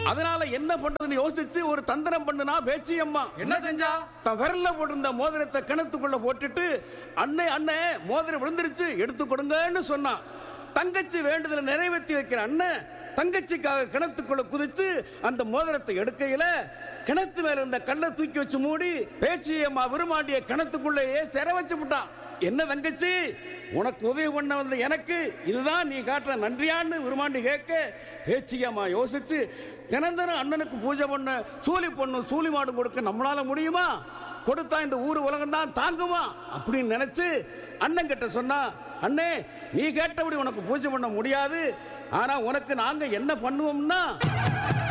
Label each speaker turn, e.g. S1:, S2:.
S1: அதனால என்ன பண்றதுன்னு யோசிச்சு ஒரு தந்திரம் பண்ணுனா பேச்சி அம்மா
S2: என்ன செஞ்சா
S1: தன் விரல்ல போட்டிருந்த மோதிரத்தை கிணத்துக்குள்ள போட்டுட்டு அண்ணே அண்ணே மோதிரம் விழுந்துருச்சு எடுத்து கொடுங்கன்னு சொன்னான் தங்கச்சி வேண்டுதலை நிறைவேற்றி வைக்கிற அண்ணன் தங்கச்சிக்காக கிணத்துக்குள்ள குதிச்சு அந்த மோதிரத்தை எடுக்கையில கிணத்து மேல இருந்த கல்லை தூக்கி வச்சு மூடி பேச்சி அம்மா விரும்மாண்டிய கிணத்துக்குள்ளேயே சிற வச்சு விட்டான் என்ன தங்கச்சி உனக்கு உதவி பண்ண வந்த எனக்கு இதுதான் நீ காட்டுற நன்றியான்னு விரும்மாண்டி கேட்க பேச்சியம்மா யோசிச்சு தினம் தினம் அண்ணனுக்கு பூஜை பண்ண சூலி பொண்ணு சூலி மாடு கொடுக்க நம்மளால முடியுமா கொடுத்தா இந்த ஊர் உலகம் தான் தாங்குமா அப்படின்னு நினைச்சு அண்ணன் கிட்ட சொன்னா அண்ணே நீ கேட்டபடி உனக்கு பூஜை பண்ண முடியாது ஆனா உனக்கு நாங்க என்ன பண்ணுவோம்னா